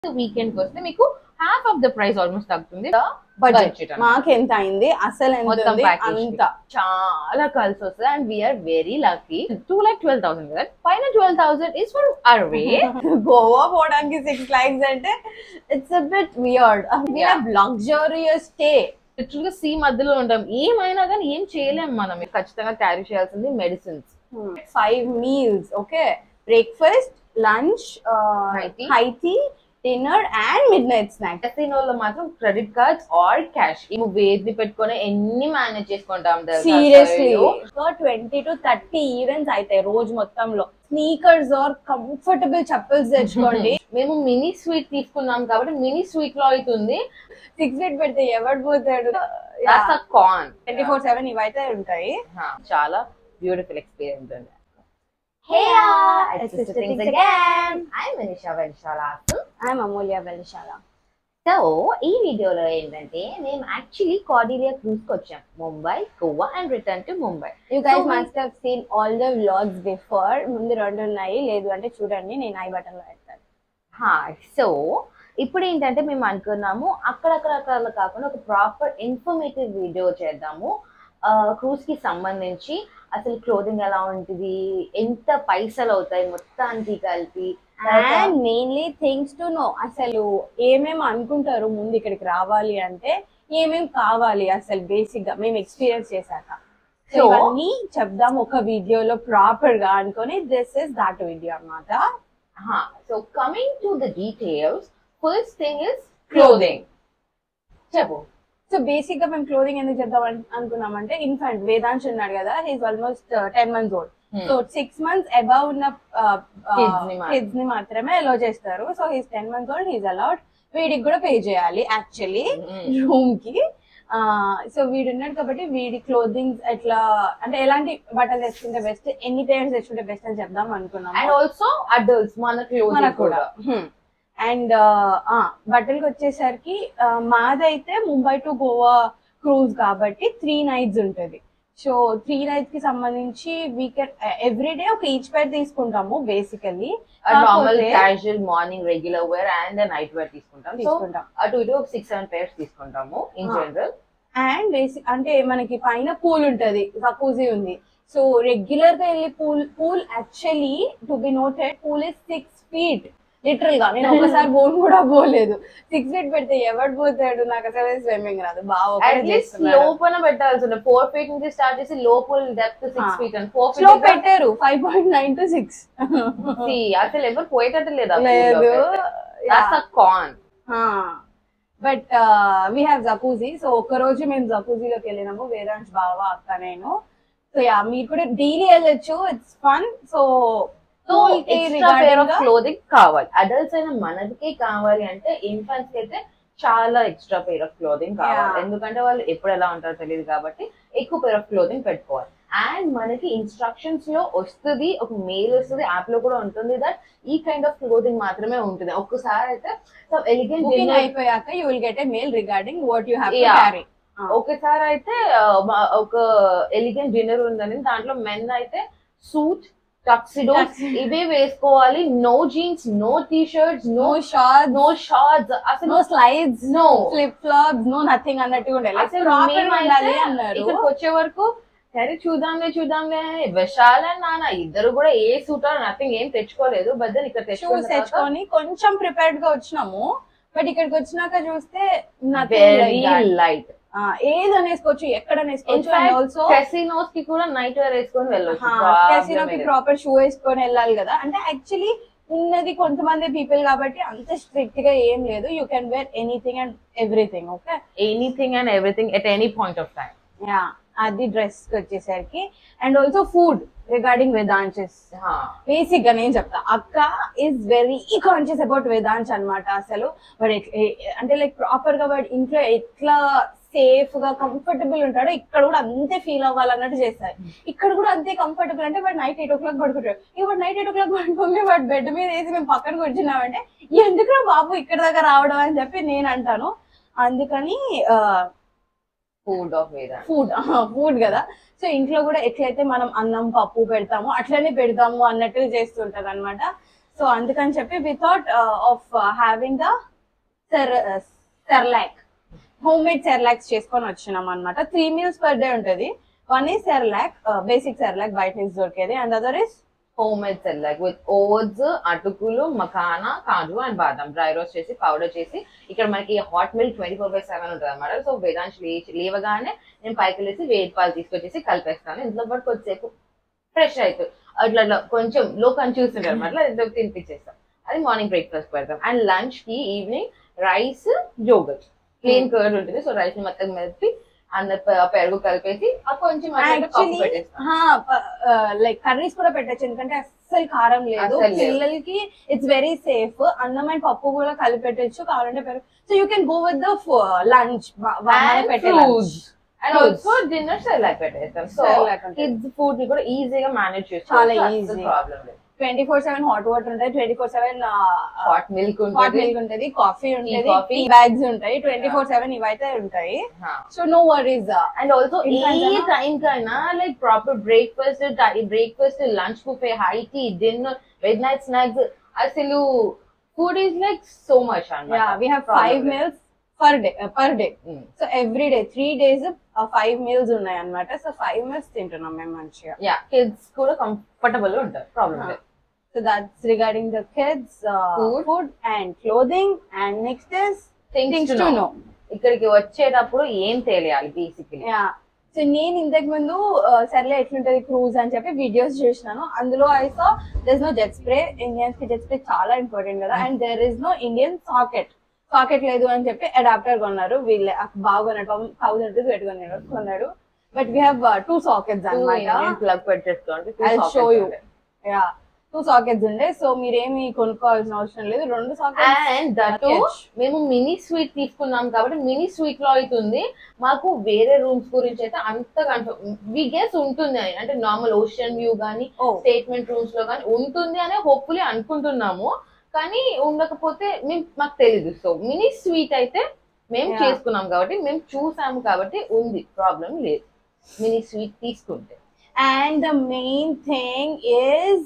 Weekend కి వస్తే మీకు half of the price almost తగ్గుతుంది బడ్జెట్ Budget అన్నమాట. మాకు ఎంత అయింది అసలు ఎంత మొత్తం ఉంది? ప్యాకేజ్ అంత చాలా కలిసి వస్తుంది and we are very lucky two lakh twelve thousand కదా పైన ట్వెల్వ్ థౌసండ్ ఇస్ ఫర్ అర్వే గోవా పోవడానికి సిక్స్ లాక్స్ అంటే it's a bit weird we Yeah. Have luxurious stay literal గా సీ మధ్యలో ఉంటాం ఏమైనా కానీ ఏం చేయలేం మనం ఖచ్చితంగా క్యారీ చేయాల్సింది medicines five meals okay breakfast lunch High tea. High tea dinner and midnight snack లో మాత్రం క్రెడిట్ కార్డ్స్ ఆర్ క్యాష్ నువ్వు వేది పెట్టుకొని ఎన్ని మేనేజ్ చేసుకుంటాం తెలుసా సీరియస్లీ అసలు? ట్వంటీ టు థర్టీ ఈవెంట్స్ అవుతాయి రోజు మొత్తంలో స్నీకర్స్ ఆర్ కంఫర్టబుల్ చెప్పల్స్ తెచ్చుకోండి మేము మినీ స్వీట్ తీసుకున్నాం కాబట్టి మినీ స్వీట్ లో అవుతుంది సిక్స్ ఫీట్ పెడితే ఎవడు పోతాడు that's a con twenty four seven ఇవైతే ఉంటాయి చాలా బ్యూటిఫుల్ ఎక్స్పీరియన్స్ ఉంది Hey, uh, It's it's Sister Sister Things Things again. I'm Manisha Vanshala. I'm Amulya Belishala so ఈ వీడియోలో ఏంటంటే మేము యాక్చువల్లీ కార్డిలియా క్రూజ్ కి వచ్చాం Mumbai Goa and return to Mumbai you guys So we- must have seen all the vlogs before ముందు రెండు ఉన్నాయి లేదు అంటే చూడండి నేను ఐ బటన్ లో పెడతాను సో ఇప్పుడు ఏంటంటే మేము అనుకున్నాము అక్కడక్కడ అక్కడ కాకుండా ఒక ప్రాపర్ ఇన్ఫర్మేటివ్ వీడియో చేద్దాము క్రూజ్ కి సంబంధించి అసలు క్లోదింగ్ ఎలా ఉంటుంది ఎంత పైసలు అవుతాయి మొత్తానికి కలిపి and mainly things to know అసలు ఏమేమి అనుకుంటారు ముందు ఇక్కడికి రావాలి అంటే ఏమేం కావాలి అసలు బేసిక్ గా మేము ఎక్స్పీరియన్స్ చేశాక సో So- ఇవన్నీ చెప్దాం ఒక వీడియోలో ప్రాపర్ గా అనుకొని దిస్ ఇస్ దాట్ వీడియో అన్నమాట so coming to the details first thing is clothing చెప్పు సో బేసిక్ గా మేము క్లోదింగ్ ఎందుకు చెప్దాం అన్- అనుకున్నామంటే ఇన్ఫాంట్ వేదాంశ్ ఉన్నాడు కదా he's almost ten months old Hmm. So six months above ఉన్న Kids ని మాత్రం. కిడ్స్ ని మాత్రమే అలో చేస్తారు so he's ten months old he's allowed వీడికి కూడా పే చేయాలి యాక్చువల్లీ Hmm. రూమ్ కి సో వీడు ఉన్నాడు కాబట్టి వీడి క్లోదింగ్ ఎట్లా అంటే ఎలాంటి బట్టలు తెచ్చుకుంటే బెస్ట్ ఎన్ని పేరెంట్స్ తెచ్చుకుంటే బెస్ట్ అని చెప్దాం అండ్ అనుకున్నాము ఆల్సో అడల్ట్స్ మన క్లోదింగ్ మనకు కూడా అండ్ బట్టలకి వచ్చేసరికి ఆ, మాదైతే ముంబై టు గోవా క్రూజ్ కాబట్టి త్రీ నైట్స్ ఉంటది సో త్రీ నైట్స్ కి సంబంధించి వీకెండ్ ఎవ్రీ డే ఒక ఈచ్ పేర్ తీసుకుంటాము basically normal casual morning regular wear and night wear తీసుకుంటాం సో తీసుకుంటాం అటు ఇటు సిక్స్ సెవెన్ పేర్స్ తీసుకుంటాము in Ah. General and basic అంటే మనకి పైన పూల్ ఉంటది జకూజీ ఉంది సో రెగ్యులర్ గా వెళ్ళి pool pool actually to be noted pool is six feet literal గా నేను ఒకసారి బోన్ కూడా పోలేదు సిక్స్ ఫీట్ పెడితే ఎవడు పోతాడు నాకు అసలు స్విమ్మింగ్ రాదు బాగా ఒకడే అట్లీస్ట్ చేస్తున్నాడు. లోపల పెట్టాల్సి ఉంటుంది ఫోర్ ఫీట్ నుంచి స్టార్ట్ చేసి లోపల depth six Ah. Feet and four slow feet పెట్టారు five point nine to six అసలు ఎవరు పోయేటట్టు లేదా లేదు con but we have jacuzzi so ఒక రోజు మేము జకూజీలోకి వెళ్ళినాము వేదాంశ్ బావ అక్క నేను సో యా మీరు కూడా డైలీ వెళ్ళొచ్చు it's fun so so extra pair of clothing కావాలి అడల్ట్స్ అయినా మనకి కావాలి అంటే ఇన్ఫాంట్స్ కి అయితే చాలా ఎక్స్ట్రా పేర్ ఆఫ్ క్లోదింగ్ కావాలి Yeah. ఎందుకంటే వాళ్ళు ఎప్పుడు ఎలా ఉంటారో తెలియదు కాబట్టి ఎక్కువ పేర్ ఆఫ్ క్లోదింగ్ పెట్టుకోవాలి అండ్ మనకి ఇన్స్ట్రక్షన్స్ లో వస్తుంది ఒక మెయిల్ వస్తుంది యాప్ లో కూడా ఉంటుంది దట్ ఈ కైండ్ ఆఫ్ క్లోదింగ్ మాత్రమే ఉంటుంది ఒక్కసారి అయితే బుకింగ్ ఎలిగెంట్ అయిపోయాక you will get a mail regarding what you have to Yeah. Carry ఒకసారి అయితే ఆ, మా- ఒక ఎలిగెంట్ డిన్నర్ ఉందని దాంట్లో మెన్ అయితే సూట్ టక్సిడో Tuxedo. ఇవే వేసుకోవాలి no jeans no T shirts no no short no shorts అసలు no slides No. Flip flops no nothing అన్నట్టు ఉండాలి అసలు ప్రాపర్ మేమైతే ఉండాలి అన్నారు ఇక్కడికి వచ్చే వరకు సరే చూద్దాంలే చూద్దాంలే విశాల్ అండ్ నాన్న ఇద్దరు కూడా ఏ సూట్ ఆర్ నథింగ్ ఏం తెచ్చుకోలేదు బట్ దెన్ ఇక్కడ షూస్ తెచ్చుకున్న తర్వాత తెచ్చుకొని కొంచెం ప్రిపేర్డ్ గా వచ్చినాము బట్ ఇక్కడికి వచ్చినాక చూస్తే వెరీ లైట్ ఏది అనేసుకోవచ్చు ఎక్కడ అనేసుకోవచ్చు అండ్ ఇన్ఫాక్ట్ ఆల్సో కెసినోస్ కి కూడా నైట్ వేర్ వేసుకొని వెళ్ళొచ్చు కెసినోకి ప్రాపర్ షూ వేసుకొని వెళ్ళాలి కదా అంటే యాక్చువల్లీ ఉన్నది కొంతమంది పీపుల్ కాబట్టి అంత స్ట్రిక్ట్ గా ఏం లేదు you can wear anything and everything okay anything and everything at any point of time yeah అది డ్రెస్ వచ్చేసరికి and also food regarding Vedansh's basic గా నేను చెప్తా అక్క is very conscious about Vedansh అన్నమాట అసలు వాడు ఎట్- ఏ- అంటే లైక్ ప్రాపర్ గా వాడు ఇంట్లో ఎట్లా సేఫ్ గా కంఫర్టబుల్ ఉంటాడో ఇక్కడ కూడా అంతే ఫీల్ అవ్వాలన్నట్టు చేస్తారు ఇక్కడ కూడా అంతే కంఫర్టబుల్ అంటే వాడు నైట్ ఎయిట్ ఓ క్లాక్ పడుకుంటాడు ఇక వాడు నైట్ ఎయిట్ ఓ క్లాక్ పడుకోమే వాడు బెడ్ మీద వేసి మేము పక్కన కూర్చున్నామంటే ఎందుకు బాబు ఇక్కడ దాకా రావడం అని చెప్పి నేను అంటాను అందుకని food of Veda food food కదా సో ఇంట్లో కూడా ఎట్లయితే మనం అన్నం పప్పు పెడతామో అట్లనే పెడతాము అన్నట్టు చేస్తుంటారు అనమాట సో అందుకని చెప్పి we thought of having the సెర్ సెర్లాక్ హోమ్ మేడ్ సెర్లాక్స్ చేసుకొని వచ్చినాం అనమాట త్రీ మీల్స్ పర్ డే ఉంటది one is Cerelac basic Cerelac బయట నుంచి దొరికేది and other is home made Cerelac with oats అటుకులు మకానా కాజు అండ్ బాదం డ్రై రోస్ట్ చేసి పౌడర్ చేసి ఇక్కడ మనకి hot milk twenty four by seven ఉంటుంది అనమాట సో వేదాంశ్ లేచి లేవగానే నేను పైకి వెళ్ళేసి వేడి పాలు తీసుకొచ్చేసి కలిపేస్తాను ఇంట్లో పాటు కొద్దిసేపు ఫ్రెష్ అవుతుంది అట్లా అట్లా కొంచెం లో కని చూస్తుంటారు అనమాట ఇంట్లో తినిపించేస్తాం అది మార్నింగ్ బ్రేక్ఫాస్ట్ పెడతాం అండ్ లంచ్ కి ఈవినింగ్ రైస్ జోగట్ ప్లేన్ కర్డ్ ఉంటుంది సో రైస్ ని మొత్తం మెలిపి అంద పెరుగు కలిపేసి ఆ కొంచెం అట్లా అట్లా కప్పు యాక్చువల్లీ పెట్టేస్తాం లైక్ కర్రీస్ కూడా పెట్టచ్చు ఎందుకంటే అస్సలు కారం లేదు అస్సలు లేదు. పిల్లలకి ఇట్స్ వెరీ సేఫ్ అన్నం అండ్ పప్పు కూడా కలిపి పెట్టచ్చు కావాలంటే పెరుగు so you can go with the lunch And పెట్టే fruits. And Fruits. Also dinner Cerelac పెట్టేస్తాం సో Cerelac ఉంటుంది. కిడ్స్ ఫుడ్ ని కూడా ఈజీగా మేనేజ్ చాలా చేసుకోవచ్చు easy. ప్రాబ్లం లేదు twenty four seven hot water ఉంటాయి twenty four seven hot milk hot ఉంటుంది మిల్క్ ఉంటుంది కాఫీ ఉంటుంది coffee. టీ బ్యాగ్స్ ఉంటాయి ట్వంటీ ఫోర్ సెవెన్ ఇవైతే ఉంటాయి so no worries and also ఏ ఇంకా టైం కైనా like proper breakfast breakfast lunch buffet high tea dinner midnight snacks అసలు food is like so much yeah we have five meals per day per day so every day three days five meals ఉన్నాయి అన్నమాట so five meals తింటున్నాం మేము మంచిగా yeah kids కూడా comfortable గా ఉంటారు problem లేదు so that's regarding the kids Food. Food and clothing and next is things things to to know know ఇక్కడికి వచ్చేటప్పుడు ఏం తెలియాలి బేసికలీ యా సో నేను ఇంతకు ముందు ఆ, సర్లే ఎట్లుంటది క్రూజ్ అని చెప్పి వీడియోస్ చూసినాను అందులో I saw there no jet spray Indians కి జెట్ స్ప్రే చాలా ఇంపార్టెంట్ కదా and there is no Indian socket socket లేదు అని చెప్పి అడాప్టర్ కొన్నారు వీళ్ళే ఆ బాగా కొన్నాడు థౌసండ్ రూపీస్ పెట్టుకున్నాడు కొన్నాడు but we have two sockets అన్నమాట ప్లగ్ పెట్టేసుకోండి I show you yeah two sockets ఉండే సో మీరేమి కొనుక్కోవాల్సిన అవసరం లేదు రెండు సాకెట్స్ అండ్ దట్ మేము మినీ స్వీట్ తీసుకున్నాం కాబట్టి మినీ స్వీట్ లో అవుతుంది మాకు వేరే రూమ్స్ గురించి అయితే అంత కన్ఫర్మ్ వి గెస్ ఉంటుంది అని అంటే నార్మల్ ఓషన్ వ్యూ గానీ ఓ స్టేట్మెంట్ రూమ్స్ లో కానీ ఉంటుంది అనే హోప్ఫుల్లీ అనుకుంటున్నాము కానీ ఉండకపోతే మేము మాకు తెలీదు సో మినీ స్వీట్ అయితే మేము Yeah. చేసుకున్నాం కాబట్టి మేము చూసాము కాబట్టి ఉంది ప్రాబ్లం లేదు మినీ స్వీట్ తీసుకుంటే and the main thing is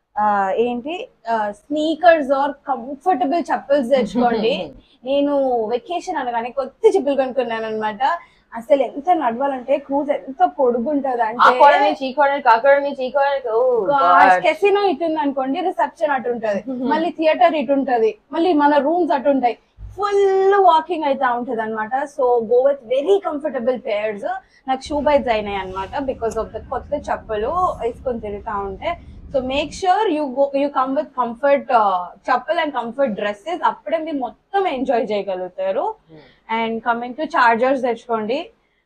ఏంటి స్నీకర్స్ ఆర్ కంఫర్టబుల్ చెప్పల్స్ తెచ్చుకోండి నేను వెకేషన్ అనగానే కొత్త చెప్పులు కొనుక్కున్నాను అనమాట అసలు ఎంత నడవాలంటే క్రూజ్ ఎంత పొడుగుంటది ఆ కోడ అంటే నుంచి ఈ కోడ నుంచి ఆ కోడ నుంచి ఈ కోడ నుంచి ఓ కెసినో ఇటు ఉంది అనుకోండి రిసెప్షన్ అటు ఉంటది మళ్ళీ థియేటర్ ఇటు ఉంటది మళ్ళీ మన రూమ్స్ అటు ఉంటాయి ఫుల్ వాకింగ్ అయితే ఉంటది అనమాట so go with very comfortable pairs నాకు షూ బైట్స్ అయినాయి అనమాట బికాస్ ఆఫ్ ద కొత్త చెప్పులు వేసుకొని తిరుగుతా ఉంటే so make sure you go you come with comfort చెప్పుల్ అండ్ కంఫర్ట్ డ్రెస్సెస్ అప్పుడే మీరు మొత్తం ఎంజాయ్ చేయగలుగుతారు అండ్ కమింగ్ టు చార్జర్స్ తెచ్చుకోండి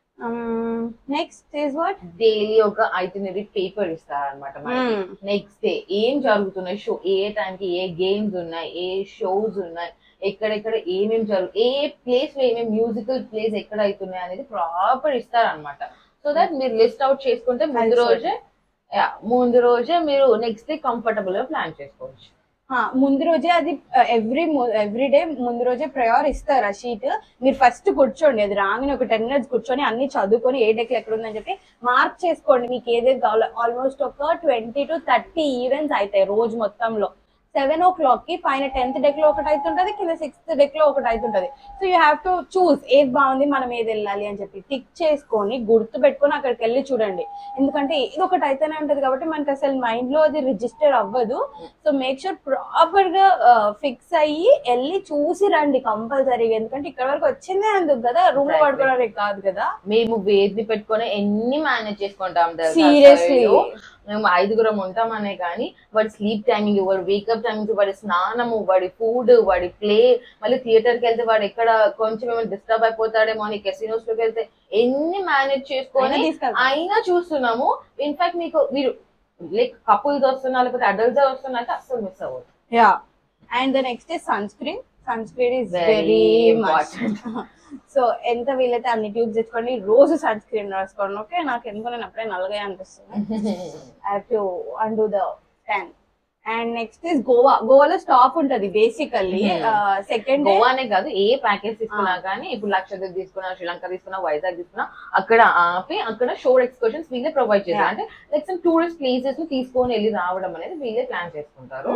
నెక్స్ట్ ఈస్ వాట్ డైలీ ఒక ఐటనరీ పేపర్ ఇస్తారనమాట నెక్స్ట్ డే ఏం జరుగుతున్నాయి షో ఏ టైంకి ఏ గేమ్స్ ఉన్నాయి ఏ షోస్ ఉన్నాయి ఎక్కడెక్కడ ఏమేమి జరుగు ఏ ప్లేస్ లో ఏమేమి మ్యూజికల్ ప్లేస్ ఎక్కడ అవుతున్నాయి అనేది ప్రాపర్ ఇస్తారనమాట సో దట్ మీరు లిస్ట్ అవుట్ చేసుకుంటే ముందు I'll రోజే yeah, ముందు రోజే మీరు నెక్స్ట్ డే కంఫర్టబుల్ గా ప్లాన్ చేసుకోవచ్చు ఆ, ముందు రోజే అది ఎవ్రీ ఎవ్రీ డే ముందు రోజే ప్రయార్ ఇస్తారు ఆ షీట్ మీరు ఫస్ట్ కూర్చోండి అది రాగానే ఒక టెన్ మినిట్స్ కూర్చొని అన్ని చదువుకొని ఏ డేకి ఎక్కడ ఉందని చెప్పి మార్క్ చేసుకోండి మీకు ఏదేది కావాలో ఆల్మోస్ట్ ఒక ట్వంటీ టు థర్టీ ఈవెంట్స్ అవుతాయి రోజు మొత్తంలో సెవెన్ ఓ క్లాక్ కి పైన టెన్త్ డెక్ లో ఒకటి అవుతుంటది కింద సిక్స్త్ డెక్ లో ఒకటి అవుతుంటది so you have to choose ఏది బాగుంది మనం ఏది వెళ్ళాలి అని చెప్పి టిక్ చేసుకొని గుర్తు పెట్టుకొని అక్కడికి వెళ్ళి చూడండి ఎందుకంటే ఏదో ఒకటి అయితేనే ఉంటది కాబట్టి మనకి అసలు మైండ్ లో అది రిజిస్టర్ అవ్వదు సో మేక్ షూర్ ప్రాపర్ గా ఫిక్స్ అయ్యి వెళ్ళి చూసి రండి కంపల్సరీగా ఎందుకంటే ఇక్కడ వరకు వచ్చిందే అందుకు కదా రూమ్ లో Exactly. పడుకోవడానికి కాదు కదా మేము వేది పెట్టుకొని ఎన్ని మేనేజ్ చేసుకుంటాం తెలుసా సీరియస్లీ అసలు? మేము ఐదుగురం ఉంటామనే కానీ వాడి స్లీప్ టైమింగ్ వాడి వేకప్ టైమింగ్ వాడి స్నానము వాడి ఫుడ్ వాడి ప్లే మళ్ళీ థియేటర్ కి వెళ్తే వాడు ఎక్కడ కొంచెం ఏమైనా డిస్టర్బ్ అయిపోతాడేమో అని కెసినోస్ లోకి వెళ్తే ఎన్ని మేనేజ్ చేసుకొని అయినా చూస్తున్నాము ఇన్ఫాక్ట్ మీకు మీరు లైక్ కపుల్స్ వస్తున్నా లేకపోతే అడల్ట్స్ వస్తున్నా అంటే అసలు మిస్ అవ్వదు yeah and the next is sunscreen sunscreen is Very very important. So ఎంత వీలైతే అన్ని ట్యూబ్స్ తెచ్చుకోండి రోజు సన్ స్క్రీన్ రాసుకోండి ఓకే నాకు ఎందుకో నేను అప్పుడే నల్లగా అనిపిస్తుంది I have to undo the tan and next is Goa గోవాలో స్టాప్ ఉంటది బేసికల్లీ Hmm. సెకండ్ డే గోవానే కాదు ఏ ప్యాకేజ్ తీసుకున్నా కానీ ఇప్పుడు లక్షద్వీప్ తీసుకున్నా శ్రీలంక తీసుకున్నా వైజాగ్ తీసుకున్నా అక్కడ ఆపి అక్కడ షోర్ ఎక్స్కర్షన్స్ వీళ్ళే ప్రొవైడ్ చేస్తారు Yeah. అంటే లైక్ సమ్ టూరిస్ట్ ప్లేసెస్ ని తీసుకొని వెళ్ళి రావడం అనేది వీళ్ళే ప్లాన్ చేసుకుంటారు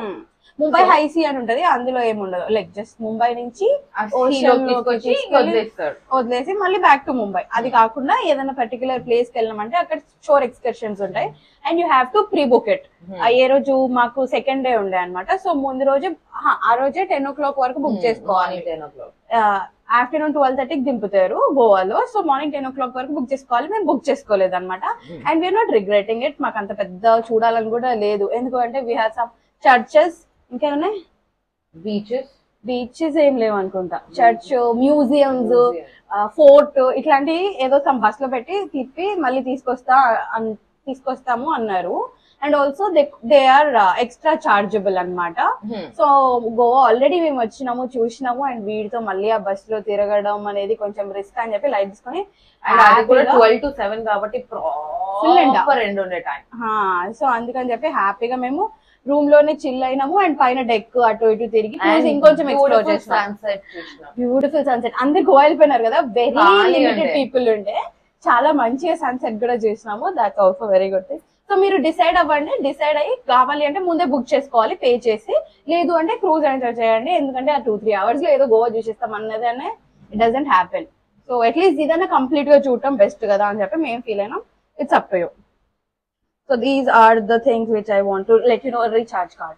ముంబై So- హైసీ అని ఉంటది అందులో ఏమి ఉండదు లైక్ జస్ట్ ముంబై నుంచి ఆ Ocean sea లోకి లోకి తీసుకొచ్చి తీసుకెళ్ళి- వదిలేస్తారు వదిలేసి మళ్ళీ బ్యాక్ టు ముంబై అది కాకుండా ఏదైనా పర్టికులర్ ప్లేస్ కి వెళ్ళామంటే అక్కడ షోర్ ఎక్స్కర్షన్స్ ఉంటాయి and you have to prebook it ఏ రోజు మాకు సెకండ్ డే ఉండే అనమాట సో ముందు రోజు ఆహా, ఆ రోజే టెన్ ఓ క్లాక్ వరకు బుక్ చేసుకోవాలి ten o'clock afternoon twelve థర్టీకి దింపుతారు గోవాలో so morning ten o'clock వరకు బుక్ చేసుకోవాలి మేము బుక్ చేసుకోలేదు అనమాట and we are not regretting it మాకు అంత పెద్ద చూడాలని కూడా లేదు ఎందుకంటే వీ హ్యావ్ సమ్ చర్చెస్ ఇంకేమున్నాయి బీచెస్ బీచెస్ ఏం లేవు అనుకుంటా చర్చ్ మ్యూజియంస్ ఫోర్ట్ ఇట్లాంటివి ఏదో సమ్ బస్ లో పెట్టి తిప్పి మళ్ళీ తీసుకొస్తా అన్- తీసుకొస్తాము అన్నారు and also they they are extra chargeable అన్నమాట సో గోవా ఆల్రెడీ మేము వచ్చినాము చూసినాము అండ్ వీడితో మళ్ళీ ఆ బస్ లో తిరగడం అనేది కొంచెం రిస్క్ అని చెప్పి లైట్ తీసుకొని అండ్ అది కూడా happy గా- ట్వెల్వ్ టు సెవెన్ కాబట్టి Full ఎండ. ప్రాపర్ ఎండ్ ఉండే టైం సో అందుకని చెప్పి హ్యాపీగా మేము రూమ్ లోనే చిల్ అయినాము అండ్ పైన డెక్ అటు ఇటు తిరిగి cruise ఇంకొంచెం ఎక్స్ప్లోర్ చేసినాం సన్సెట్ చూసినాం బ్యూటిఫుల్ సన్సెట్ అందరు గోవా వెళ్ళిపోయినారు కదా వెరీ ఖాళీ లిమిటెడ్ ఉండే. పీపుల్ ఉండే చాలా మంచిగా సన్సెట్ కూడా చూసినాము that's also very good thing so మీరు డిసైడ్ అవ్వండి డిసైడ్ అయ్యి కావాలి అంటే ముందే బుక్ చేసుకోవాలి పే చేసి లేదు అంటే క్రూజ్ ఎంజాయ్ చేయండి ఎందుకంటే ఆ టూ త్రీ అవర్స్ లో ఏదో గోవా చూసేస్తాం అన్నది అనే it doesn't happen so at least ఇదన్నా కంప్లీట్ గా చూడటం బెస్ట్ కదా అని చెప్పి మేము ఫీల్ అయినాం it's up to you so these are the things which I want to let you know recharge card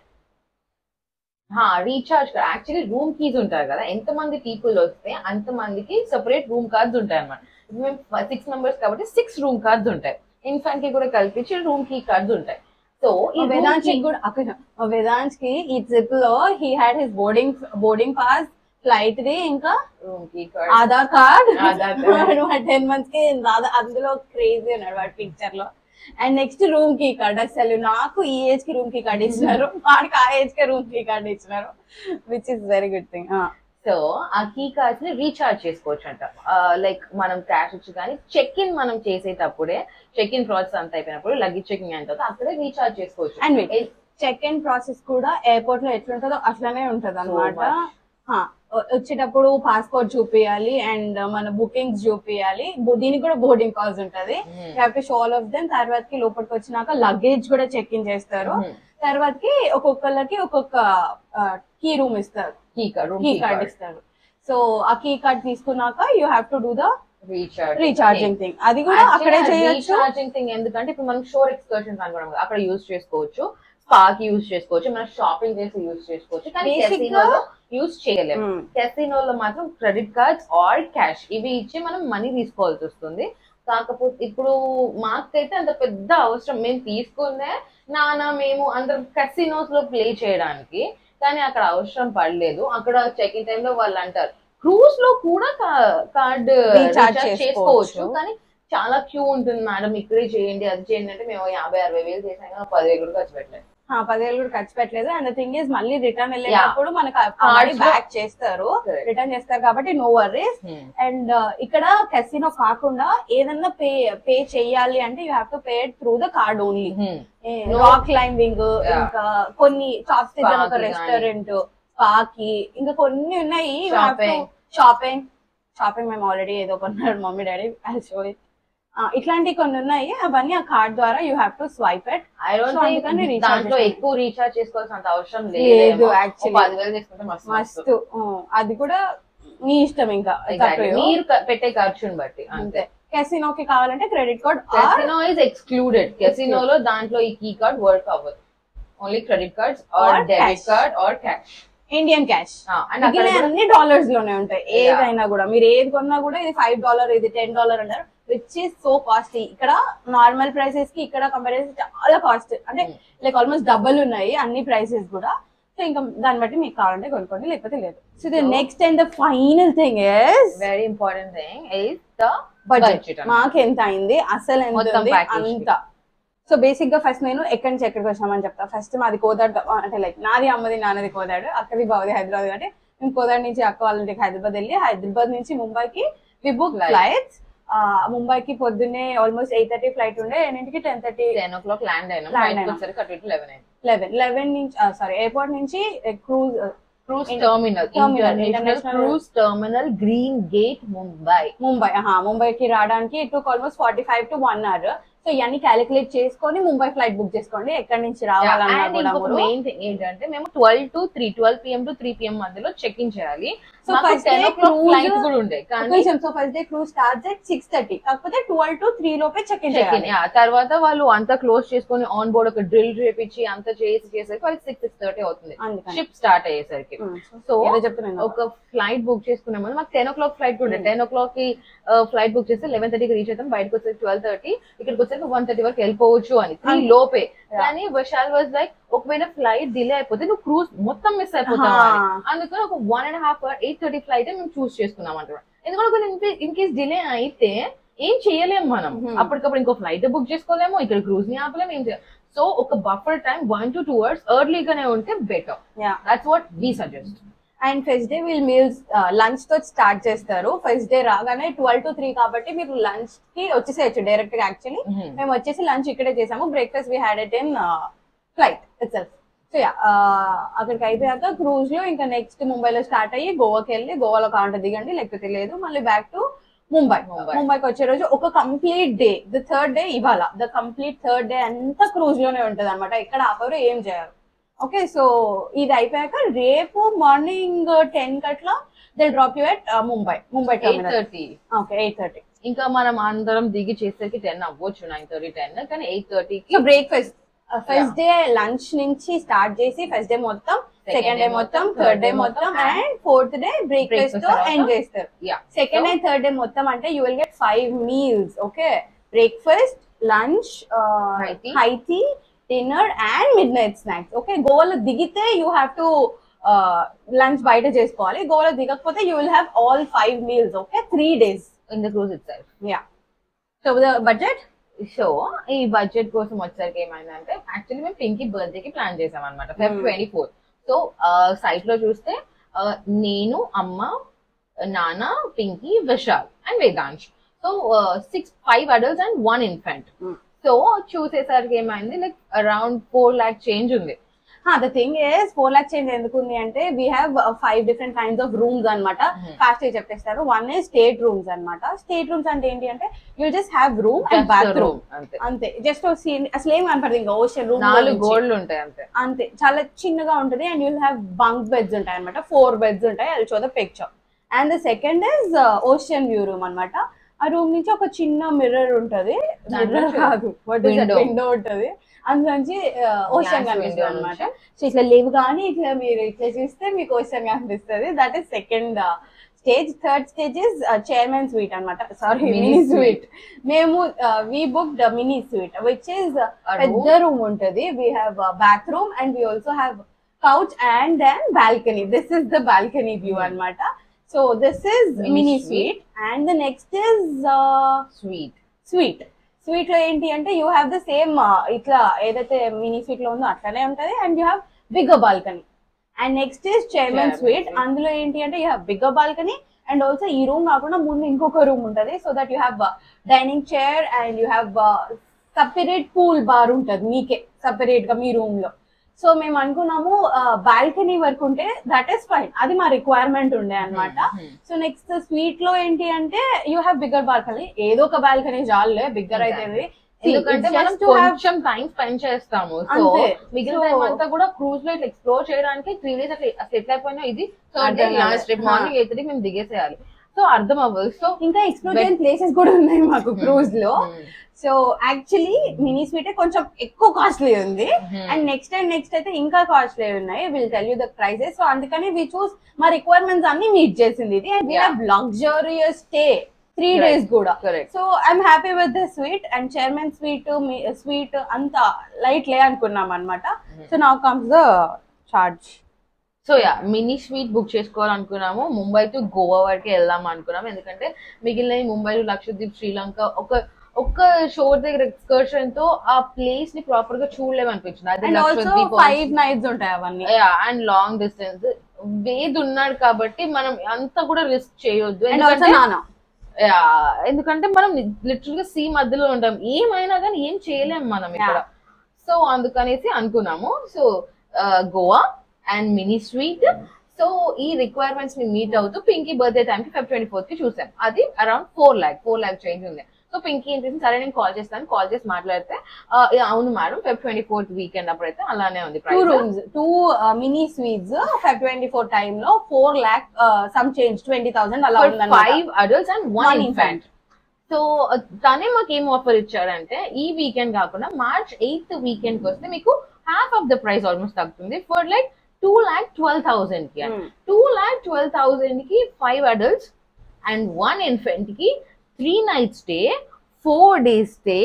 recharge actually room keys ఉంటాయి కదా ఎంత మంది పీపుల్ వస్తే అంత మందికి సెపరేట్ రూమ్ కార్డ్స్ ఉంటాయి అనమాట మేము సిక్స్ మెంబర్స్ కాబట్టి సిక్స్ రూమ్ కార్డ్స్ ఉంటాయి ఇన్ఫాంట్ కి కూడా కల్పించి రూమ్ కీ కార్డ్స్ ఉంటాయి సో ఈ వేదాంత్ కూడా అక్కడ వేదాంత్ కి ఈ ట్రిప్ లో he had his boarding boarding pass flight the ఇంకా room key card Aadhaar card Aadhaar card. Ten months కి దాదా అందులో క్రేజీ ఉన్నాడు వాడి పిక్చర్ లో అండ్ నెక్స్ట్ రూమ్ కి కార్డ్ అసలు నాకు ఈ ఏజ్ కి రూమ్ కి కార్డ్ ఇచ్చినారు వాడికి ఆ ఏజ్ కి రూమ్ కి కార్డ్ ఇచ్చినారు which is very good thing so ఆ కీ కార్డ్స్ ని రీఛార్జ్ చేసుకోవచ్చు అంట లైక్ మనం క్యాష్ ఇచ్చి కానీ చెక్ ఇన్ మనం చేసేటప్పుడే చెక్ ఇన్ ప్రాసెస్ అంత అయిపోయినప్పుడు లగేజ్ చెకింగ్ అయిన తర్వాత అక్కడే రీఛార్జ్ చేసుకోవచ్చు అండ్ చెక్ ఇన్ ప్రాసెస్ కూడా ఎయిర్పోర్ట్ లో ఎట్లుంటుందో అట్లానే ఉంటది అనమాట వచ్చేటప్పుడు పాస్పోర్ట్ చూపియాలి అండ్ మన బుకింగ్స్ చూపియాలి బు- దీనికి కూడా బోర్డింగ్ కాల్స్ ఉంటది have to show all of them తర్వాతకి లోపలికి వచ్చినాక లగేజ్ కూడా చెక్ ఇన్ చేస్తారు తర్వాతకి ఒక్కొక్కళ్ళకి ఒక్కొక్క కీ రూమ్ ఇస్తారు key card room key key card card ఇస్తారు సో ఆ కీ కార్డ్ తీసుకున్నాక you have to do the recharge recharging thing అది కూడా అక్కడే చేయొచ్చు రీఛార్జింగ్ థింగ్ ఎందుకంటే ఇప్పుడు మనం షోర్ ఎక్స్కర్షన్స్ అనుకోవడం కదా, అక్కడ యూజ్ చేసుకోవచ్చు స్పాక్ యూజ్ చేసుకోవచ్చు మనం షాపింగ్ చేసి యూజ్ చేసుకోవచ్చు కానీ Basic గా- కెసినోలో యూజ్ చేయలేము Hmm. కెసినోలో మాత్రం క్రెడిట్ కార్డ్స్ ఆర్ క్యాష్ ఇవి ఇచ్చి మనం మనీ తీసుకోవాల్సి వస్తుంది కాకపోతే ఇప్పుడు మాకైతే అంత పెద్ద అవసరం మేము తీసుకుందే నానా మేము అందరం కసినోస్ లో ప్లే చేయడానికి కానీ అక్కడ అవసరం పడలేదు అక్కడ చెక్ ఇన్ టైంలో వాళ్ళు అంటారు క్రూజ్ లో కూడా కార్డ్ Recharge చేసుకోవచ్చు చేసుకోవచ్చు. కానీ చాలా క్యూ ఉంటుంది మేడం ఇక్కడే చేయండి అది చేయండి అంటే మేము యాభై అరవై వేలు చేసాం కానీ పదివేలు కూడా ఖర్చు పెట్టలేదు ఆ, పదివేలు కూడా ఖర్చు పెట్టలేదు అండ్ థింగ్ ఇస్ మళ్ళీ రిటర్న్ వెళ్ళేటప్పుడు మనకు Cards లో- బ్యాక్ చేస్తారు Correct. రిటర్న్ చేస్తారు కాబట్టి నో వర్రీస్ అండ్ ఇక్కడ కెసినో కాకుండా ఏదన్నా పే పే చేయాలి అంటే you have to pay through the card only No. Rock climbing Yeah. ఇంకా కొన్ని చాప్స్ Spa ఒక కి రెస్టారెంట్ స్పాకి ఇంకా కొన్ని ఉన్నాయి Shopping. షాపింగ్ షాపింగ్ మేము ఆల్రెడీ ఏదో కొన్నాడు mummy daddy I show it ఇట్లాంటివి కొన్ని ఉన్నాయి అవన్నీ ఆ కార్డ్ ద్వారా you have to swipe it I don't So, అందుకని థింక్ recharge దాంట్లో చేస్తాను. ఎక్కువ రీఛార్జ్ చేసుకోవాల్సినంత అవసరం లేదు, లేదు actually. పదివేలు చేసుకుంటే మస్తు మస్తు మస్తు ఆ, అది కూడా మీ ఇష్టం ఇంకా It's up to Exactly. you. మీరు క- పెట్టే ఖర్చుని బట్టి అంతే అంతే కెసినోకి కావాలంటే credit card casino is excluded కెసినోలో దాంట్లో ఈ కీ కార్డ్ వర్క్ అవ్వదు only credit cards Or or debit cash. Card or cash Indian cash and అక్కడ మిగిలిన కూడా- అన్ని డాలర్స్ లోనే ఉంటాయి ఏదైనా కూడా మీరు ఏది కొన్నా కూడా ఇది ఫైవ్ డాలర్ ఇది టెన్ డాలర్ అంటారు విచ్ ఈస్ సో కాస్ట్లీ ఇక్కడ నార్మల్ ప్రైసెస్ కి ఇక్కడ కంపేర్ చేసి చాలా కాస్ట్ అంటే లైక్ ఆల్మోస్ట్ డబుల్ ఉన్నాయి అన్ని ప్రైసెస్ కూడా సో ఇంకా దాన్ని బట్టి మీకు కావాలంటే కొనుక్కోండి లేకపోతే లేదు so the So- next and the final thing is very important thing is the budget budget మాకు ఎంత అయింది అసలు ఎంత మొత్తం ఉంది package కి. అంత సో బేసిక్ గా ఫస్ట్ నేను ఎక్కడి నుంచి ఎక్కడికి వచ్చామని చెప్తా ఫస్ట్ మాది కోదాడు అంటే లైక్ నాది అమ్మది నాన్నది కోదాడు అక్కది బావది హైదరాబాద్ కాబట్టి మేము కోదాడు నుంచి అక్క వాళ్ళ ఇంటికి హైదరాబాద్ వెళ్ళి హైదరాబాద్ నుంచి ముంబైకి వి బుక్ Flight. ఫ్లైట్స్ ముంబైకి పొద్దున్నే ఆల్మోస్ట్ ఎయిట్ థర్టీ ఫ్లైట్ ఉండే ఎన్నింటికి ten thirty ten o'clock land అయినా Land బయటకు అయినాం. వచ్చేసరికి అటు ఇటు లెవెన్ అయింది లెవెన్ లెవెన్ నుంచి సారీ ఎయిర్పోర్ట్ నుంచి cruise cruise In- terminal Terminal, international international- cruise terminal green gate Mumbai Mumbai ఆహా ముంబైకి రావడానికి it took almost forty five to one hour so ఇవన్నీ క్యాలిక్యులేట్ చేసుకొని ముంబై ఫ్లైట్ బుక్ చేసుకోండి ఎక్కడి నుంచి రావాలన్నా అండ్ కూడా ఇంకొక మీరు. మెయిన్ థింగ్ ఏంటంటే మేము twelve to three twelve PM to three PM మధ్యలో చెక్ ఇన్ చేయాలి So so first ten day o'clock cruise- flight కూడా ఉండే ఒక కానీ నిమిషం so first day cruise start at six thirty కాకపోతే ట్వెల్వ్ టు త్రీ లోపే చెక్ ఇన్ చెక్ ఇన్ చేయాలి తర్వాత వాళ్ళు అంతా క్లోజ్ చేసుకొని ఆన్ బోర్డ్ ఒక డ్రిల్ చేపించి అంతా చేసి చేసరికి వాళ్ళకి సిక్స్ సిక్స్ థర్టీ అవుతుంది అందుకని షిప్ స్టార్ట్ అయ్యేసరికి ఉమ్. సో ఏదో చెప్తున్నాను ఒక ఫ్లైట్ బుక్ చేసుకునే ముందు మాకు టెన్ ఓ క్లాక్ ఫ్లైట్ ఉండే Hmm. టెన్ ఓ క్లాక్ కి ఫ్లైట్ బుక్ చేస్తే లెవెన్ థర్టీకి రీచ్ అవుతాం బయటకు వచ్చేసి ట్వెల్వ్ థర్టీ ఇక్కడికి వచ్చేసి వన్ థర్టీ వరకు వెళ్ళిపోవచ్చు అని త్రీ Hmm. లోపే Yeah. కానీ విశాల్ వాజ్ లైక్ ఒకవేళ ఫ్లైట్ డిలే అయిపోతే నువ్వు క్రూజ్ మొత్తం మిస్ అయిపోతావు అని. Ah. అందుకని ఒక one and half hour eight thirty flight మేము చూస్ చేసుకున్నాం అంటారు ఎందుకంటే ఇన్ కేస్ డిలే అయితే ఏం చేయలేము మనం Hmm. అప్పటికప్పుడు ఇంకో ఫ్లైట్ బుక్ చేసుకోలేము ఇక్కడ క్రూజ్ ని ఆపలేము ఏం చేయాలి సో ఒక buffer time one to two hours ఎర్లీగానే ఉంటే better yeah that's what we suggest and first day వీళ్ళు మీల్స్ లంచ్ తో స్టార్ట్ చేస్తారు ఫస్ట్ డే రాగానే ట్వెల్వ్ టు త్రీ కాబట్టి మీరు లంచ్ కి వచ్చేసేయచ్చు డైరెక్ట్ గా యాక్చువల్లీ మేము వచ్చేసి లంచ్ ఇక్కడే చేసాము breakfast we had at in flight itself so yeah అక్కడికి అయిపోయాక క్రూజ్ లో ఇంకా నెక్స్ట్ ముంబైలో స్టార్ట్ అయ్యి గోవాకి వెళ్ళి గోవాలో కాంట దిగండి లేకపోతే లేదు మళ్ళీ బ్యాక్ టు ముంబై ముంబై. ముంబైకి వచ్చే రోజు ఒక complete day the third day ఇవాళ ద కంప్లీట్ థర్డ్ డే అంతా క్రూజ్ లోనే ఉంటది అనమాట ఇక్కడ ఆపరు ఏం చేయరు ఓకే సో ఇది అయిపోయాక రేపు మార్నింగ్ టెన్ కట్లా they drop you at Mumbai Mumbai eight terminal thirty okay eight thirty ఇంకా మనం అందరం దిగి చేసేసరికి టెన్ అవ్వచ్చు నైన్ థర్టీ టెన్ కానీ ఎయిట్ థర్టీకి so breakfast first day lunch నుంచి స్టార్ట్ చేసి ఫస్ట్ డే మొత్తం సెకండ్ డే మొత్తం థర్డ్ డే మొత్తం and fourth day breakfast Breakfast తో తర్వాత. ఎండ్ చేస్తారు yeah second and third day మొత్తం అంటే you will get five meals okay breakfast lunch High tea. High tea dinner and midnight snacks okay గోవాలో దిగితే you have to lunch బయట చేసుకోవాలి గోవాలో దిగకపోతే you will have all five meals okay three days in the cruise itself yeah so the budget so ఈ budget కోసం వచ్చేసరికి ఏమైందంటే యాక్చువల్లీ మేము పింకీ బర్త్డే కి ప్లాన్ చేసాం అనమాట Feb Hmm. Twenty four so site లో చూస్తే uh, నేను అమ్మ నాన్న Pinky Vishal and Vedansh so six five adults and one infant Hmm. So చూసేసరికి ఏమైంది like around four lakh change ఉంది the thing is four lakh change ఎందుకు ఉంది అంటే we have five different kinds of rooms అనమాట Mhm. ఫాస్ట్ చెప్పేస్తారు వన్ ఇస్ స్టేట్ రూమ్స్ అన్నమాట state rooms అంటే ఏంటి అంటే you just have room and bathroom room అంతే అంతే జస్ట్ సీన్ అసలు ఏం కనపడదు ఇంకా ఓషన్ రూమ్ నాలుగు గోడలు ఉంటాయి అంతే అంతే చాలా చిన్నగా ఉంటుంది and you'll have bunk beds ఉంటాయి అనమాట ఫోర్ బెడ్స్ ఉంటాయి అది show the picture and the second is ocean view room అన్నమాట ఆ రూమ్ నుంచి ఒక చిన్న మిర్రర్ ఉంటది దాంట్లో మిర్రర్ కాదు Window. విండో ఉంటది అందులోంచి ఓషన్ Glass కనిపిస్తుంది window అనమాట నుంచి. సో ఇట్లా లేవు కానీ ఇట్లా మీరు ఇట్లా చూస్తే మీకు ఓషన్ కనిపిస్తుంది that is second stage third stage is chairman suite అన్నమాట sorry Mini mini suite. Suite మేము we book the mini suite which is A పెద్ద రూమ్ ఉంటది we have bathroom and we also have couch and then balcony this is the balcony view Hmm. అన్నమాట so this is Mini mini suite. Suite and the next is suite suite suite లో ఏంటి అంటే you have the same ఇట్లా ఏదైతే mini sweet లో ఉందో అట్లానే ఉంటది and you have bigger balcony and next is chairman Chairman suite suite. అందులో ఏంటి అంటే you have bigger balcony and also ఈ రూమ్ కాకుండా ముందు ఇంకొక రూమ్ ఉంటది so that you have dining chair and you have separate pool bar ఉంటది మీకే సపరేట్ గా మీ రూమ్ లో సో మేము అనుకున్నాము బాల్కనీ వరకు ఉంటే దట్ ఈస్ ఫైన్ అది మా రిక్వైర్మెంట్ ఉండే అన్నమాట సో నెక్స్ట్ స్వీట్ లో ఏంటి అంటే యూ హ్యావ్ బిగ్గర్ బాల్కనీ ఏదో ఒక బాల్కనీ చాలే బిగ్గర్ అయితే Exactly. ఎందుకంటే మనం కొంచెం టైం స్పెండ్ చేస్తాము సో అంతే. మిగిలిన So- టైం అంతా కూడా క్రూజ్ లో ఇట్లా ఎక్స్ప్లోర్ చేయడానికి త్రీ డేస్ అట్లా అసలు ఎట్లా అయిపోయినా ఇది థర్డ్ డే అర్థం కాలేదు. లాస్ట్ రేపు Ha. మార్నింగ్ ఎయిత్ మేము దిగేసేయాలి సో అర్థం అవ్వదు సో ఇంకా ఎక్స్ప్లోర్ చేయని ప్లేసెస్ కూడా ఉన్నాయి మాకు క్రూజ్ లో సో యాక్చువల్లీ మినీ స్వీట్ కొంచెం ఎక్కువ కాస్ట్లీ ఉంది అండ్ నెక్స్ట్ అండ్ నెక్స్ట్ అయితే ఇంకా కాస్ట్లీ ఉన్నాయి will tell you the prices so అందుకని వి చూస్ మా రిక్వైర్మెంట్స్ అన్ని మీట్ చేసింది ఇది and we Yeah. Have luxurious stay three Right. Days కూడా correct so I'm happy with the suite and chairman suite suite అంత light లే అనుకున్నాం అనమాట so now comes the charge so yeah mini suite book చేసుకోవాలనుకున్నాము Mumbai to Goa వరకే వెళ్దాం అనుకున్నాము ఎందుకంటే మిగిలిన ముంబై లక్షద్వీప్ శ్రీలంక ఒక ఒక్క షోర్ దగ్గర ఎక్స్కర్షన్ తో ఆ ప్లేస్ ని ప్రాపర్ గా చూడలేము అనిపించింది అది and also Lakshadweep five nights ఉంటాయి అవన్నీ అండ్ లాంగ్ డిస్టెన్స్ వేద్ ఉన్నాడు కాబట్టి మనం అంత కూడా రిస్క్ చేయొద్దు అండ్ ఆల్సో ఎందుకంటే నానా Yeah, ఎందుకంటే మనం లిటరల్ గా సీ మధ్యలో ఉంటాం ఏమైనా కానీ ఏం చేయలేం మనం ఇక్కడ సో అందుకనేసి అనుకున్నాము so Goa and mini suite so ఈ రిక్వైర్మెంట్స్ ని మీట్ అవుతూ పింకీ బర్త్డే టైం కి ఫెబ్ ట్వంటీ ఫోర్త్ కి చూసాం అది around four lakh four lakh change ఉంది సో పింకీ ఏం చేసింది సరే నేను కాల్ చేస్తాను కాల్ చేసి మాట్లాడితే "ఆ, యా, అవును madam Feb twenty fourth weekend అప్పుడైతే అలానే ఉంది two price." Rooms two mini suites five twenty four time లో four lakh some change twenty thousand అలా for five adults and one One infant so తనే మాకు ఏం ఆఫర్ ఇచ్చారంటే ఈ వీకెండ్ కాకుండా మార్చ్ ఎయిత్ వీకెండ్ కి వస్తే మీకు half of the price almost తగ్గుతుంది for like two lakh twelve thousand కి టూ ల్యాక్ ట్వెల్వ్ థౌసండ్ కి five adults and one infant కి three night stay four days stay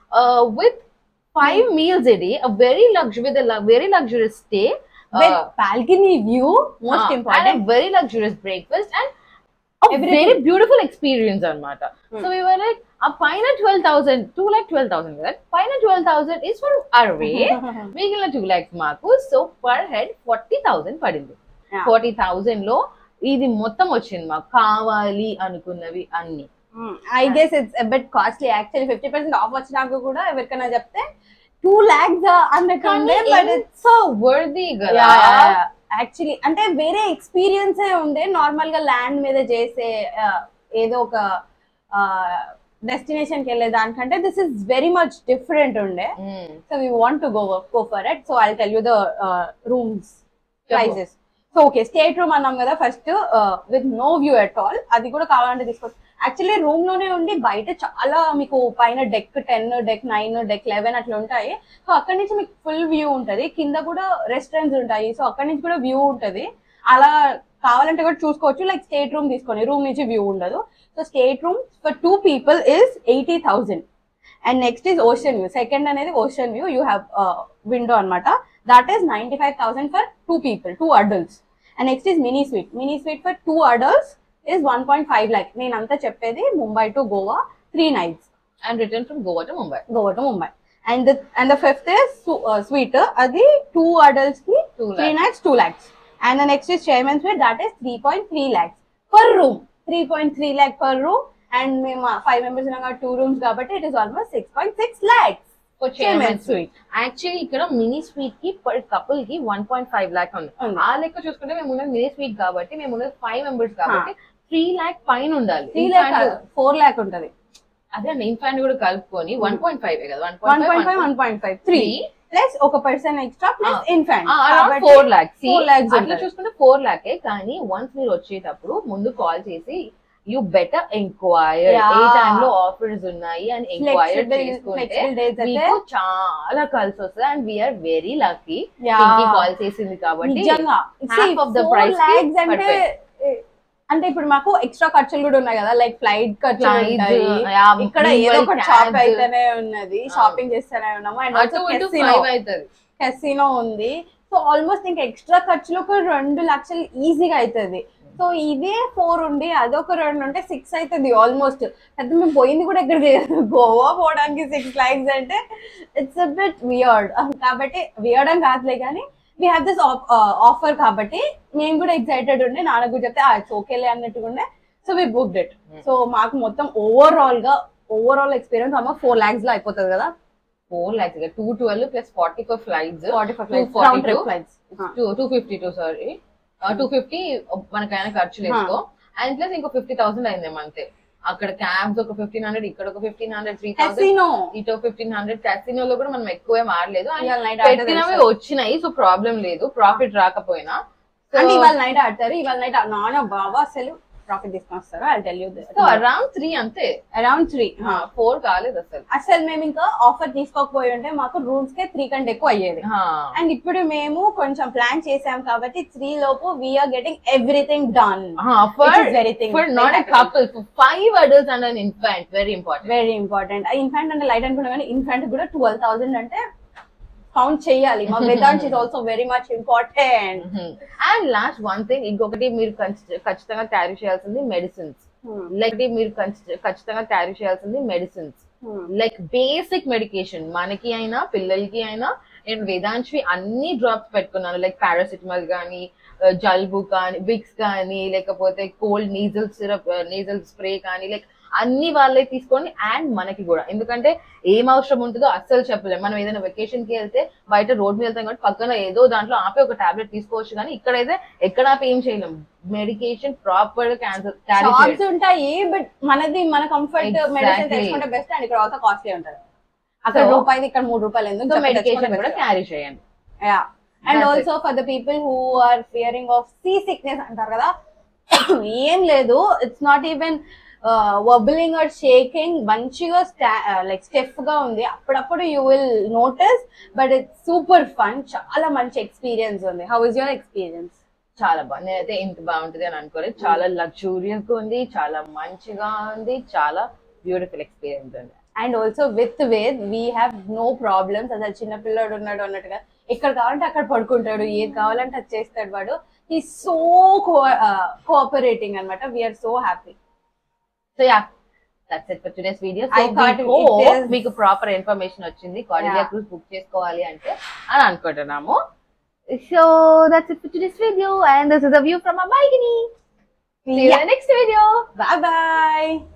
with five meals a day very luxury with very luxurious stay with balcony view most and important a very luxurious breakfast and a Everything. very beautiful experience అనమాట Hmm. So we were like ఆ పైన twelve thousand two lakh twelve thousand కదా పైన twelve thousand is for అర్వే మిగిలిన two lakhs మాకు so per head forty thousand పడింది Yeah. Forty thousand లో ఇది మొత్తం వచ్చింది మాకు కావాలి అనుకున్నవి అన్ని I guess it's bit costly actually fifty percent off వచ్చినాక కూడా ఎవరికైనా చెప్తే టూ ల్యాక్స్ అన్నకుండే బట్ సో వర్ది కదా యాక్చువల్లీ అంటే వేరే ఎక్స్పీరియన్స్ ఉండే నార్మల్ గా ల్యాండ్ మీద చేసే ఆ, ఏదో ఒక డెస్టినేషన్ కి వెళ్ళే దానికంటే this is very much different ఉండే Hmm. So we want to go go for it so I tell you the rooms చెప్పు. Prices so okay state room అన్నాం కదా first with no view at all అది కూడా కావాలంటే తీసుకోవచ్చు actually room లోనే ఉండి బయట చాలా మీకు పైన deck ten deck nine deck eleven అట్లా ఉంటాయి సో అక్కడి నుంచి మీకు ఫుల్ వ్యూ ఉంటది కింద కూడా రెస్టారెంట్స్ ఉంటాయి సో అక్కడి నుంచి కూడా వ్యూ ఉంటది అలా కావాలంటే కూడా చూసుకోవచ్చు లైక్ స్టేట్ రూమ్ తీసుకొని రూమ్ నుంచి వ్యూ ఉండదు so state room for two people is eighty thousand and next is ocean view second అనేది ocean view you have window అనమాట that is ninety five thousand for two people two adults and next is mini suite mini suite for two adults is one point five lakh నేను అంతా చెప్పేది Mumbai to Goa three nights and returned from Goa to Mumbai. Goa to Mumbai and and the fifth is suite అది two adults కి Two three lakhs. Nights two lakhs and the next is chairman suite that is three point three lakhs per room three point three lakh per room and మేము five members ఉన్నాం two rooms కాబట్టి it is almost six point six lakhs For Chairman chairman suite. suite. Actually ఇక్కడ mini suite కి per couple కి one point five lakh ఉంది ఉంది. ఆ లెక్క చూసుకుంటే మేము ఉన్నది మినీ స్వీట్ కాబట్టి మేము ఉన్నది ఫైవ్ మెంబర్స్ కాబట్టి త్రీ లాక్ పైన ఉండాలి three lakh Infant- four lakh ఉంటది అదే అండి ఇన్ఫాంట్ కూడా కలుపుకొని వన్ పాయింట్ ఫైవ్ కదా one one point five one point five three plus ఒక person extra plus Ah. Infant four lakhs four lakhs అట్లా చూసుకుంటే ఫోర్ లాకే కానీ వన్స్ మీరు వచ్చేటప్పుడు ముందు కాల్ చేసి యూ బెటర్ ఎంక్వైర్ ఏ Yeah. టైమ్ లో ఆఫర్స్ ఉన్నాయి అని ఎంక్వైర్ చేసుకుంటే ఫ్లెక్సిబుల్ డేస్ అయితే మీకు చాలా కలిసి వస్తుంది and we are very lucky Yeah. Call చేసింది కాబట్టి నిజంగా half of the four price కి లాక్స్ అంటే perfect. ఏ, అంటే ఇప్పుడు మాకు ఎక్స్ట్రా ఖర్చులు కూడా ఉన్నాయి కదా లైక్ ఫ్లైట్ ఖర్చులు Flights, ఉంటాయి yeah, ఇక్కడ meanwhile ఏదో ఒక షాప్ cabs. అయితేనే ఉన్నది Ah. షాపింగ్ చేస్తేనే ఉన్నాము అండ్ అటు ఇటు కెసినో ఫైవ్ అవుతుంది కెసినో ఉంది సో ఆల్మోస్ట్ ఇంకా ఎక్స్ట్రా ఖర్చులు ఒక రెండు లక్షలు ఈజీగా అవుతుంది సో ఇదే ఫోర్ ఉండి అదొక రెండు ఉంటే సిక్స్ అవుతుంది ఆల్మోస్ట్ అయితే మేము పోయింది కూడా ఇక్కడ లేదు గోవా పోవడానికి సిక్స్ లాక్స్ అంటే ఇట్స్ అ బిట్ వియర్డ్ కాబట్టి వియర్డ్ అని కాదులే కానీ వీ హ్యావ్ దిస్ ఆఫర్ కాబట్టి మేము కూడా ఎక్సైటెడ్ ఉండే నాన్న కూడా చెప్తే ఇట్స్ ఓకేలే అన్నట్టుగా ఉండే so we booked it so మాకు మొత్తం ఓవరాల్ గా ఓవరాల్ ఎక్స్పీరియన్స్ అమ్మ ఫోర్ లాక్స్ లో అయిపోతుంది కదా four lakhs two twelve plus forty four flights forty five 242. Round trip flights two two fifty two sorry two fifty మనకైనా ఖర్చులు వేసుకో అండ్ ప్లస్ ఇంకో ఫిఫ్టీ థౌసండ్ అయిందేమో అంతే అక్కడ క్యాబ్స్ ఒక ఫిఫ్టీన్ హండ్రెడ్ ఇక్కడ ఒక fifteen hundred three thousand casino ఇటో ఫిఫ్టీన్ హండ్రెడ్ క్యాసినోలో కూడా మనం ఎక్కువే మారలేదు And ఇవాళ నైట్ పెట్టినవి వచ్చినాయి సో ప్రాబ్లం లేదు ప్రాఫిట్ రాకపోయినా అంటే ఇవాళ నైట్ ఆడతారు ఇవాళ నైట్ నాన్న బాబా అసలు ప్రాఫిట్ తీసుకొని వస్తారు I tell you so around three అంతే అరౌండ్ త్రీ ఫోర్ కాలేదు అసలు అసలు మేము ఇంకా ఆఫర్ తీసుకోకపోయి ఉంటే మాకు రూమ్స్ కే త్రీ కంటే ఎక్కువ అయ్యేది అండ్ ఇప్పుడు మేము కొంచెం ప్లాన్ చేసాం కాబట్టి త్రీ లోపు we're getting everything done for very thing for not a couple five adults and an infant very important very important infant అంటే లైట్ అనుకున్నా కానీ ఇన్ఫాంట్ కూడా ట్వెల్వ్ థౌసండ్ అంటే కౌంట్ చేయాలి మా Vedant is also very much important and last one thing ఇంకొకటి మీరు ఖచ్చి- ఖచ్చితంగా క్యారీ చేయాల్సింది మెడిసిన్స్ లైక్ మీరు ఖచ్చి- ఖచ్చితంగా క్యారీ చేయాల్సింది మెడిసిన్స్ లైక్ బేసిక్ మెడికేషన్ మనకి అయినా పిల్లలకి అయినా నేను వేదాంశ్వి అన్ని డ్రాప్స్ పెట్టుకున్నాను లైక్ పారాసిటమాల్ కానీ జలుబు కానీ విక్స్ కానీ లేకపోతే cold nasal syrup nasal spray కానీ లైక్ అన్ని వాళ్ళే తీసుకొని అండ్ మనకి కూడా ఎందుకంటే ఏం అవసరం ఉంటుందో అస్సలు చెప్పలేం మనం ఏదైనా వెకేషన్ కి వెళ్తే బయట రోడ్ మీద వెళ్తాం కాబట్టి పక్కన ఏదో దాంట్లో ఆపే ఒక టాబ్లెట్ తీసుకోవచ్చు కానీ ఇక్కడైతే ఎక్కడ ఆపి ఏం చేయలేం మెడికేషన్ ప్రాపర్ గా క్యాన్సర్ క్యారీ షాప్స్ ఉంటాయి బట్ మనది మన కంఫర్ట్ Exactly. మెడిసిన్ తెచ్చుకుంటే బెస్ట్ అండ్ ఇక్కడ కాస్ట్లీ ఉంటుంది అక్కడ So- రూపాయిది ఇక్కడ మూడు రూపాయలు ఎందుకు సో చెప్పి మెడికేషన్ తెచ్చుకుంటే కూడా best. క్యారీ చేయండి Yeah. And That's also for the people who are fearing of sea sickness అంటారు కదా ఏం లేదు it's not even wobbling or shaking మంచిగా లైక్ స్టెఫ్ గా ఉంది అప్పుడప్పుడు you will notice but it's super fun చాలా మంచి ఎక్స్పీరియన్స్ ఉంది హౌ ఇస్ యువర్ ఎక్స్పీరియన్స్ చాలా బాగుంది నేనైతే ఇంత బాగుంటుంది అని అనుకోలేదు చాలా లగ్జూరియస్ గా ఉంది చాలా మంచిగా ఉంది చాలా బ్యూటిఫుల్ ఎక్స్పీరియన్స్ ఉంది and also with Ved we have no problems అసలు చిన్న పిల్లాడు ఉన్నాడు అన్నట్టుగా ఎక్కడ కావాలంటే అక్కడ పడుకుంటాడు ఏది కావాలంటే అది చేస్తాడు వాడు ఈ సో కోఆపరేటింగ్ అనమాట we're so happy so yeah that's it for today's video I thought it is- మీకు ప్రాపర్ ఇన్ఫర్మేషన్ వచ్చింది కాలేజియా Yeah. క్రూజ్ బుక్ చేసుకోవాలి అంటే అని అనుకుంటున్నాము so that's it for today's video and this is a view from a bikini See you in the next video. Bye bye